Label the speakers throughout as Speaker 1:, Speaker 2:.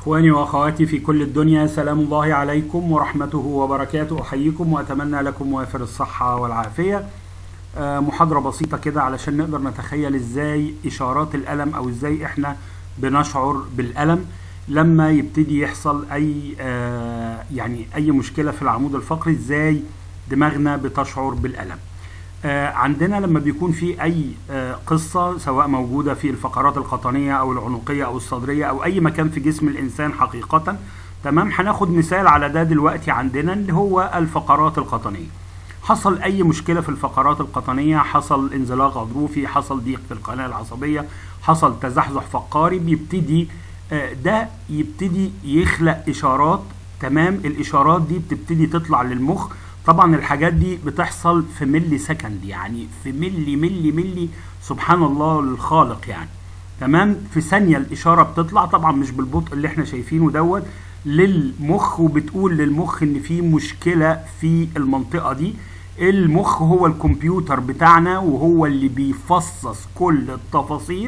Speaker 1: إخواني وأخواتي في كل الدنيا سلام الله عليكم ورحمته وبركاته أحييكم وأتمنى لكم وافر الصحة والعافية آه، محاضرة بسيطة كده علشان نقدر نتخيل إزاي إشارات الألم أو إزاي إحنا بنشعر بالألم لما يبتدي يحصل أي آه، يعني أي مشكلة في العمود الفقري إزاي دماغنا بتشعر بالألم آه، عندنا لما بيكون في اي آه، قصه سواء موجوده في الفقرات القطنيه او العنقيه او الصدريه او اي مكان في جسم الانسان حقيقه تمام هناخد مثال على ده دلوقتي عندنا اللي هو الفقرات القطنيه حصل اي مشكله في الفقرات القطنيه حصل انزلاق غضروفي حصل ضيق في القناه العصبيه حصل تزحزح فقاري بيبتدي آه، ده يبتدي يخلق اشارات تمام الاشارات دي بتبتدي تطلع للمخ طبعا الحاجات دي بتحصل في ملي سكند يعني في ملي ملي ملي سبحان الله الخالق يعني تمام في ثانيه الاشاره بتطلع طبعا مش بالبطء اللي احنا شايفينه دوت للمخ وبتقول للمخ ان في مشكله في المنطقه دي المخ هو الكمبيوتر بتاعنا وهو اللي بيفصص كل التفاصيل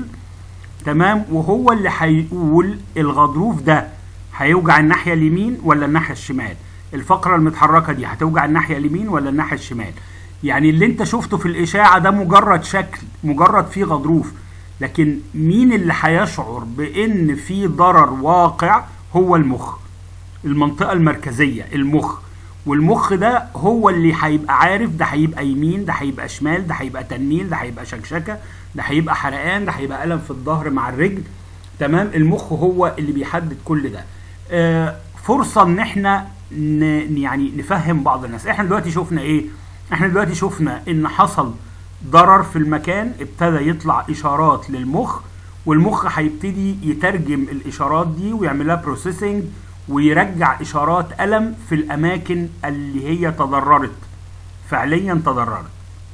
Speaker 1: تمام وهو اللي هيقول الغضروف ده هيوجع الناحيه اليمين ولا الناحيه الشمال الفقره المتحركه دي هتوجع الناحيه اليمين ولا الناحيه الشمال يعني اللي انت شفته في الاشاعه ده مجرد شكل مجرد فيه غضروف لكن مين اللي هيشعر بان في ضرر واقع هو المخ المنطقه المركزيه المخ والمخ ده هو اللي هيبقى عارف ده هيبقى يمين ده هيبقى شمال ده هيبقى تنميل ده هيبقى شكشكه ده هيبقى حرقان ده هيبقى الم في الظهر مع الرجل تمام المخ هو اللي بيحدد كل ده آه فرصه ان احنا ن- يعني نفهم بعض الناس احنا دلوقتي شفنا ايه احنا دلوقتي شفنا ان حصل ضرر في المكان ابتدى يطلع اشارات للمخ والمخ هيبتدي يترجم الاشارات دي ويعملها بروسيسنج ويرجع اشارات الم في الاماكن اللي هي تضررت فعليا تضررت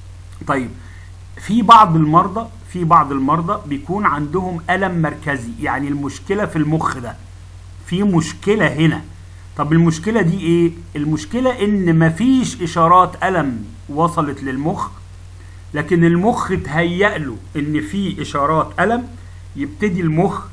Speaker 1: طيب في بعض المرضى في بعض المرضى بيكون عندهم الم مركزي يعني المشكله في المخ ده في مشكله هنا طب المشكله دي ايه المشكله ان مفيش اشارات الم وصلت للمخ لكن المخ تهيأ له ان في اشارات الم يبتدي المخ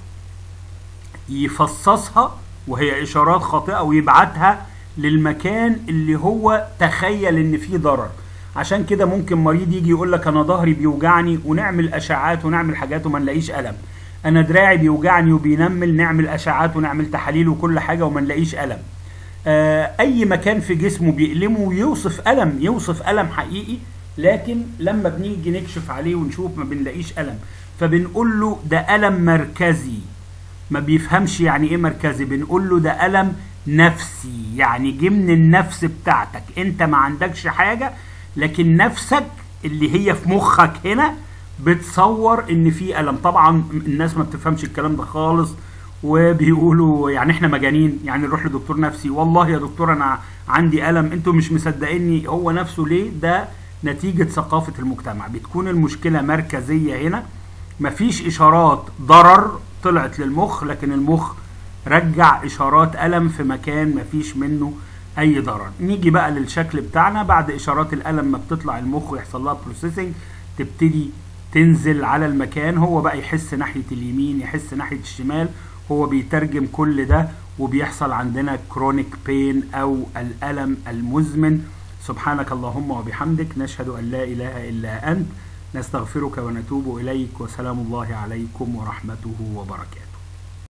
Speaker 1: يفصصها وهي اشارات خاطئه ويبعتها للمكان اللي هو تخيل ان فيه ضرر عشان كده ممكن مريض يجي يقول لك انا ظهري بيوجعني ونعمل اشعاعات ونعمل حاجات وما نلاقيش الم انا دراعي بيوجعني وبينمل نعمل اشعاعات ونعمل تحاليل وكل حاجه وما نلاقيش الم آه، اي مكان في جسمه بيألمه ويوصف الم يوصف الم حقيقي لكن لما بنيجي نكشف عليه ونشوف ما بنلاقيش الم فبنقول له ده الم مركزي ما بيفهمش يعني ايه مركزي بنقول له ده الم نفسي يعني جه من النفس بتاعتك انت ما عندكش حاجه لكن نفسك اللي هي في مخك هنا بتصور ان في الم طبعا الناس ما بتفهمش الكلام ده خالص وبيقولوا يعني احنا مجانين يعني نروح لدكتور نفسي والله يا دكتور انا عندي الم انتوا مش مصدقيني هو نفسه ليه ده نتيجه ثقافه المجتمع بتكون المشكله مركزيه هنا مفيش اشارات ضرر طلعت للمخ لكن المخ رجع اشارات الم في مكان مفيش منه اي ضرر نيجي بقى للشكل بتاعنا بعد اشارات الالم ما بتطلع المخ ويحصل لها بروسيسنج تبتدي تنزل على المكان هو بقى يحس ناحيه اليمين يحس ناحيه الشمال هو بيترجم كل ده وبيحصل عندنا كرونيك بين او الالم المزمن سبحانك اللهم وبحمدك نشهد ان لا اله الا انت نستغفرك ونتوب اليك وسلام الله عليكم ورحمته وبركاته